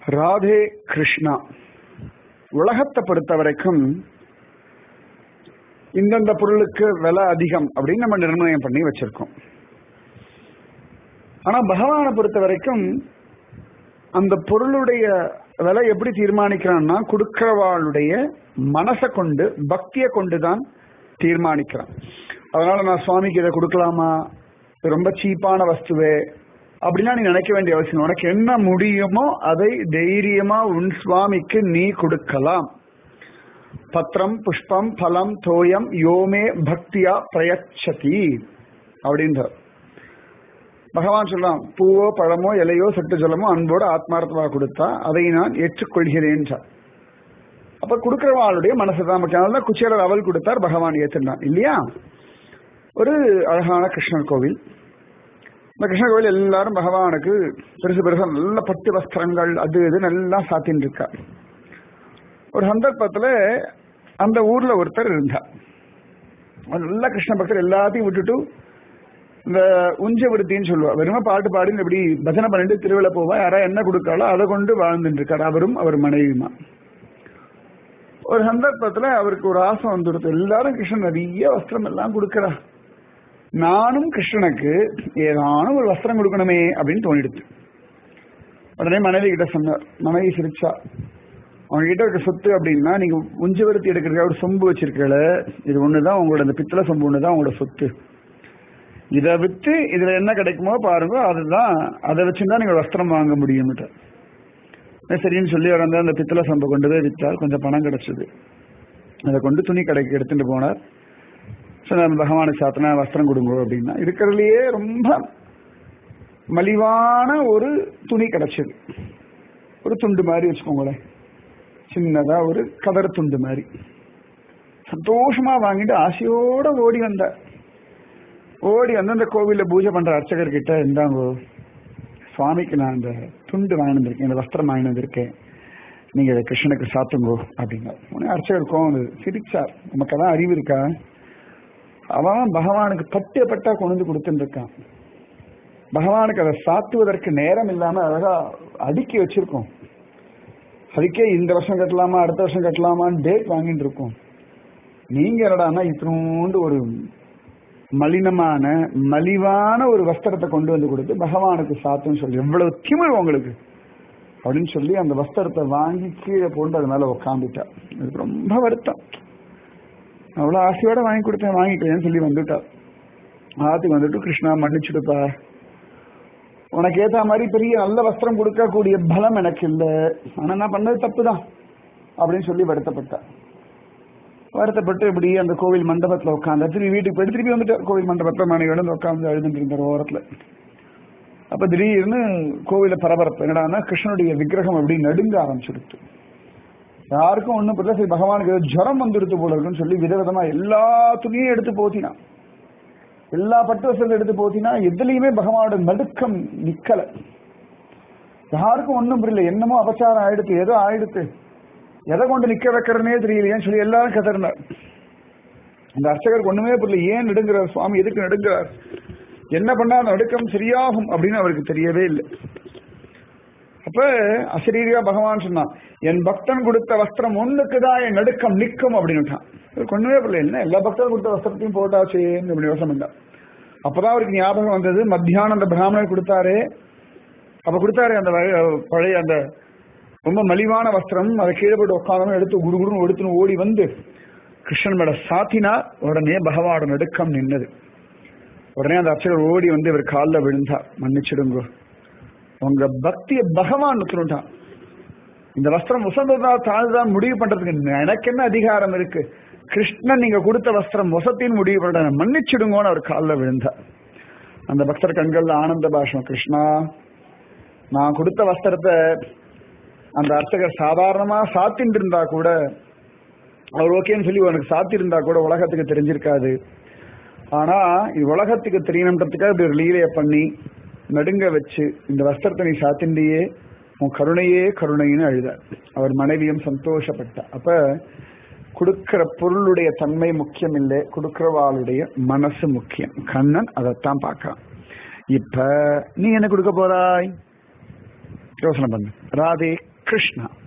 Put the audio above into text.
ராதே கிருஷ்ணா உலகத்தை பொறுத்த வரைக்கும் இந்தந்த பொருளுக்கு விலை அதிகம் அப்படின்னு நம்ம நிர்ணயம் பண்ணி வச்சிருக்கோம் ஆனா பகவானை பொறுத்த வரைக்கும் அந்த பொருளுடைய விலை எப்படி தீர்மானிக்கிறான்னா கொடுக்கிறவாளுடைய மனசை கொண்டு பக்தியை கொண்டு தான் தீர்மானிக்கிறான் அதனால நான் சுவாமிக்கு இதை கொடுக்கலாமா இது ரொம்ப சீப்பான வஸ்துவே அப்படின்னா நீ நினைக்க வேண்டிய அவசியம் உனக்கு என்ன முடியுமோ அதை தைரியமா உன் சுவாமிக்கு நீ கொடுக்கலாம் பத்திரம் புஷ்பம் பலம் தோயம் யோமே பக்தியா பிரயச்சதி அப்படின்ற பகவான் சொல்லலாம் பூவோ பழமோ இலையோ சட்டு ஜலமோ அன்போடு ஆத்மார்த்தமாக கொடுத்தா அதை நான் ஏற்றுக்கொள்கிறேன் அப்ப கொடுக்கிறவாளுடைய மனசு தான் முக்கியம் தான் குச்சேரர் அவள் கொடுத்தார் பகவான் ஏத்துனான் இல்லையா ஒரு அழகான கிருஷ்ணர் கோவில் இந்த கிருஷ்ண கோவில் எல்லாரும் பகவானுக்கு பெருசு பெருசா நல்ல பட்டு வஸ்திரங்கள் அது இது நல்லா சாத்தின்னு இருக்கா ஒரு சந்தர்ப்பத்துல அந்த ஊர்ல ஒருத்தர் இருந்தார் நல்ல கிருஷ்ண பக்தர் எல்லாத்தையும் விட்டுட்டு இந்த உஞ்ச விருத்தின்னு சொல்லுவா வெறும பாட்டு பாடி இப்படி பஜனை பண்ணிட்டு திருவிழா போவா யாரா என்ன கொடுக்காளோ அதை கொண்டு வாழ்ந்துட்டு இருக்காரு அவரும் அவர் மனைவியுமா ஒரு சந்தர்ப்பத்துல அவருக்கு ஒரு ஆசை வந்துடுது எல்லாரும் கிருஷ்ணன் நிறைய வஸ்திரம் எல்லாம் கொடுக்கறா நானும் கிருஷ்ணனுக்கு ஏதானும் ஒரு வஸ்திரம் கொடுக்கணுமே அப்படின்னு தோணிடுது உடனே மனைவி கிட்ட சொன்னார் மனைவி சிரிச்சா அவங்க கிட்ட இருக்க சொத்து அப்படின்னா நீங்க உஞ்சவருத்தி எடுக்கிறதுக்காக ஒரு சொம்பு வச்சிருக்கல இது ஒண்ணுதான் உங்களோட இந்த பித்தளை சொம்பு ஒண்ணுதான் உங்களோட சொத்து இதை வித்து இதுல என்ன கிடைக்குமோ பாருங்க அதுதான் அதை வச்சுதான் நீங்க வஸ்திரம் வாங்க முடியும் சரின்னு சொல்லி அவர் அந்த பித்தளை சொம்பை கொண்டு போய் வித்தார் கொஞ்சம் பணம் கிடைச்சது அதை கொண்டு துணி கடைக்கு எடுத்துட்டு போனார் சொன்னார் பகவானுக்கு சாத்தினா வஸ்திரம் கொடுங்க அப்படின்னா இருக்கிறதுலயே ரொம்ப மலிவான ஒரு துணி கிடைச்சது ஒரு துண்டு மாதிரி வச்சுக்கோங்களேன் சின்னதா ஒரு கதர் துண்டு மாதிரி சந்தோஷமா வாங்கிட்டு ஆசையோட ஓடி வந்த ஓடி வந்து அந்த கோவில்ல பூஜை பண்ற அர்ச்சகர் கிட்ட இருந்தாங்கோ சுவாமிக்கு நான் இந்த துண்டு வாங்கி வந்திருக்கேன் இந்த வஸ்திரம் வாங்கி வந்திருக்கேன் நீங்க இதை கிருஷ்ணனுக்கு சாத்துங்கோ அப்படின்னா உடனே அர்ச்சகர் கோவம் சிரிச்சார் நமக்கு அதான் அறிவு இருக்கா அவன் பகவானுக்கு பட்டு பட்டா கொண்டு வந்து கொடுத்துட்டு இருக்கான் பகவானுக்கு அதை சாத்துவதற்கு நேரம் இல்லாம அழகா அடுக்கி வச்சிருக்கோம் அதுக்கே இந்த வருஷம் கட்டலாமா அடுத்த வருஷம் கட்டலாமான்னு டேட் வாங்கிட்டு இருக்கோம் நீங்க என்னடானா இத்தினோண்டு ஒரு மலினமான மலிவான ஒரு வஸ்திரத்தை கொண்டு வந்து கொடுத்து பகவானுக்கு சாத்துன்னு சொல்லி எவ்வளவு திமிழ் உங்களுக்கு அப்படின்னு சொல்லி அந்த வஸ்திரத்தை வாங்கி கீழே போட்டு அது மேல உக்காந்துட்டா எனக்கு ரொம்ப வருத்தம் அவ்வளவு ஆசையோட வாங்கி கொடுத்தேன் வாங்கிட்டேன்னு சொல்லி வந்துட்டா ஆத்துக்கு வந்துட்டு கிருஷ்ணா மன்னிச்சுடுப்பா உனக்கு ஏத்த மாதிரி பெரிய நல்ல வஸ்திரம் கொடுக்கக்கூடிய பலம் எனக்கு இல்லை ஆனா நான் பண்ணது தப்பு தான் அப்படின்னு சொல்லி வருத்தப்பட்டா வருத்தப்பட்டு இப்படி அந்த கோவில் மண்டபத்துல உட்காந்து திரும்பி வீட்டுக்கு போயிட்டு திருப்பி வந்துட்டார் கோவில் மண்டபத்துல மனைவியோட உட்காந்து அழுதுட்டு இருந்தார் ஓரத்துல அப்ப திடீர்னு கோவில பரபரப்பு என்னடான்னா கிருஷ்ணனுடைய விக்கிரகம் அப்படி நடுங்க ஆரம்பிச்சுடுத்து யாருக்கும் ஒண்ணும் புரியல சரி பகவானுக்கு ஏதோ ஜுரம் வந்துடுத்து போல இருக்குன்னு சொல்லி விதவிதமா எல்லா துணியும் எடுத்து போத்தினான் எல்லா பட்டு வசதியும் எடுத்து போத்தினா எதுலையுமே பகவானோட நடுக்கம் நிக்கல யாருக்கும் ஒண்ணும் புரியல என்னமோ அபச்சாரம் ஆயிடுத்து ஏதோ ஆயிடுத்து எதை கொண்டு நிக்க வைக்கிறனே தெரியலையேன்னு சொல்லி எல்லாரும் கதறினார் அந்த அர்ச்சகருக்கு ஒண்ணுமே புரியல ஏன் நடுங்கிறார் சுவாமி எதுக்கு நடுங்கிறார் என்ன பண்ணா அந்த நடுக்கம் சரியாகும் அப்படின்னு அவருக்கு தெரியவே இல்லை அப்ப அசரீரியா பகவான் சொன்னான் என் பக்தன் கொடுத்த வஸ்திரம் ஒண்ணுக்கு தான் என் நடுக்கம் நிற்கும் அப்படின்னுட்டான் ஒண்ணுமே புரியல என்ன எல்லா பக்தரும் கொடுத்த வஸ்திரத்தையும் போட்டாச்சேன்னு அப்படி யோசனை பண்ணான் அப்பதான் அவருக்கு ஞாபகம் வந்தது மத்தியானம் அந்த பிராமணர் கொடுத்தாரு அப்ப கொடுத்தாரு அந்த பழைய அந்த ரொம்ப மலிவான வஸ்திரம் அதை கீழே போட்டு உட்காந்து எடுத்து குடுகுடுன்னு எடுத்துன்னு ஓடி வந்து கிருஷ்ணன் மேட சாத்தினா உடனே பகவானோட நடுக்கம் நின்னது உடனே அந்த அர்ச்சகர் ஓடி வந்து இவர் காலில் விழுந்தா மன்னிச்சிடுங்க உங்க பக்திய பகவான் நுத்துட்டான் இந்த வஸ்திரம் உசந்ததா தாழ்தான் முடிவு பண்றதுக்கு எனக்கு என்ன அதிகாரம் இருக்கு கிருஷ்ணன் நீங்க கொடுத்த வஸ்திரம் வசத்தின் முடிவு பண்ண மன்னிச்சிடுங்கன்னு அவர் காலில் விழுந்தார் அந்த பக்தர் கண்கள்ல ஆனந்த பாஷம் கிருஷ்ணா நான் கொடுத்த வஸ்திரத்தை அந்த அர்ச்சகர் சாதாரணமா சாத்தின்னு இருந்தா கூட அவர் ஓகேன்னு சொல்லி உனக்கு சாத்தி இருந்தா கூட உலகத்துக்கு தெரிஞ்சிருக்காது ஆனா இது உலகத்துக்கு தெரியணுன்றதுக்காக இப்படி ஒரு லீலைய பண்ணி நடுங்க வச்சு இந்த வஸ்திரத்தை நீ சாத்திண்டியே உன் கருணையே கருணைன்னு அழுதார் அவர் மனைவியும் சந்தோஷப்பட்டா அப்ப கொடுக்கிற பொருளுடைய தன்மை முக்கியம் இல்லை கொடுக்கிறவாளுடைய மனசு முக்கியம் கண்ணன் அதைத்தான் பார்க்கறான் இப்ப நீ என்ன கொடுக்க போறாய் யோசனை பண்ணு ராதே கிருஷ்ணா